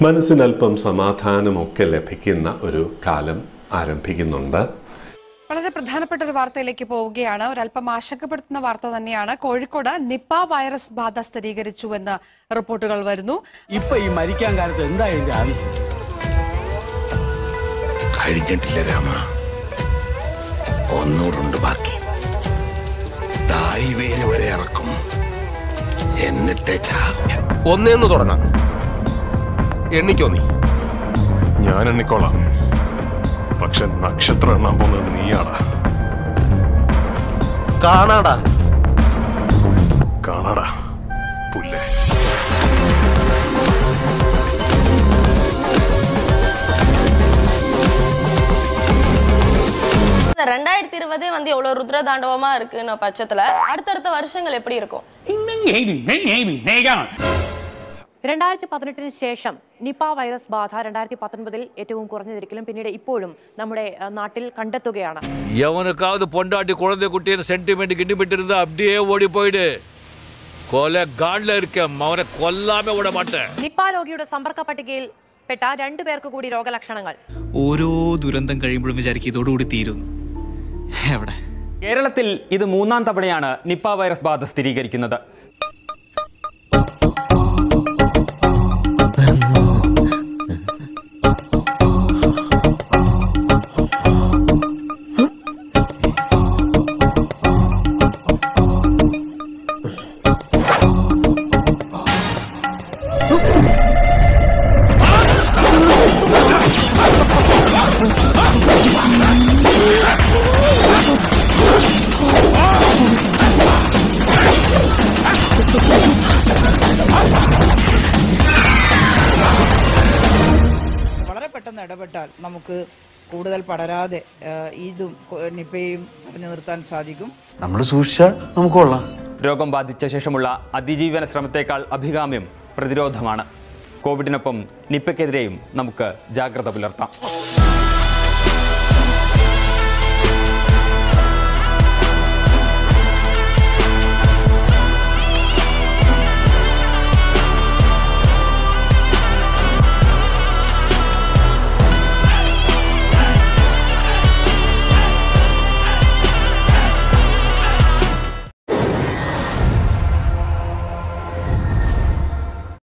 മനസ്സിനല്പം സമാധാനമൊക്കെ ലഭിക്കുന്ന ഒരു കാലം ആരംഭിക്കുന്നുണ്ട് വളരെ പ്രധാനപ്പെട്ട ഒരു വാർത്തയിലേക്ക് പോവുകയാണ് ഒരല്പം ആശങ്കപ്പെടുത്തുന്ന വാർത്ത തന്നെയാണ് കോഴിക്കോട് നിപ്പ വൈറസ് ബാധ സ്ഥിരീകരിച്ചുവെന്ന് റിപ്പോർട്ടുകൾ വരുന്നു ഇപ്പൊ ഈ മരിക്കാൻ കാലത്ത് എന്താ ഇതിന്റെ ആവശ്യം കഴിഞ്ഞിട്ടില്ല രാമ ഒന്നൂടുണ്ട് ബാക്കി തായ് വേര് വരെ ഇറക്കും എന്നിട്ടേ ചാകും ഒന്നേന്ന് തുടങ്ങാം എണ്ണിക്കോ നീ ഞാൻ എണ്ണിക്കോളാം പക്ഷെ നക്ഷത്രം എണ്ണാൻ പോകുന്നത് നീയാടാ കാണാടാ കാണാടാ പുല്ലേ ரெண்டாயிரத்தி இருபதே வந்து எவ்வளவு ருத்ரதாண்டவமா இருக்குன்னு பட்சத்துல அடுத்தடுத்த வருஷங்கள் எப்படி இருக்கும் രണ്ടായിരത്തി പതിനെട്ടിന് ശേഷം നിപ വൈറസ് ബാധ രണ്ടായിരത്തി പത്തൊൻപതിൽ ഏറ്റവും കുറഞ്ഞതിരിക്കലും പിന്നീട് ഇപ്പോഴും നമ്മുടെ അഹ്, നാട്ടിൽ കണ്ടെത്തുകയാണ് எவனுக்காவது பொண்டாட்டி குழந்தை குட்டின்னு சென்டிமெண்ட் கிண்டிமிட்டு இருந்தா அப்படியே ஓடி போயிடு கொலை காட்ல இருக்கேன் அவனை கொல்லாம விட மாட்டேன் നിപ രോഗിയുടെ സമ്പർക്ക പട്ടികയിൽ പെട്ട രണ്ടു പേർക്ക് കൂടി രോഗലക്ഷണങ്ങൾ ഓരോ ദുരന്തം കഴിയുമ്പോഴും വിചാരിക്കും ഇതോടുകൂടി തീരുന്നു എവിടെ കേരളത്തിൽ ഇത് മൂന്നാം തവണയാണ് നിപ്പ വൈറസ് ബാധ സ്ഥിരീകരിക്കുന്നത് വളരെ പെട്ടെന്ന് ഇടപെട്ടാൽ നമുക്ക് കൂടുതൽ പടരാതെ ആ, ഇതും കൊ- നിപ്പയും തടഞ്ഞു നിർത്താൻ സാധിക്കും നമ്മൾ സൂക്ഷിച്ചാൽ നമുക്ക് കൊള്ളാം രോഗം ബാധിച്ച ശേഷമുള്ള അതിജീവന ശ്രമത്തേക്കാൾ അഭികാമ്യം പ്രതിരോധമാണ് കോവിഡിനൊപ്പം നിപ്പയ്ക്കെതിരെയും നമുക്ക് ജാഗ്രത പുലർത്താം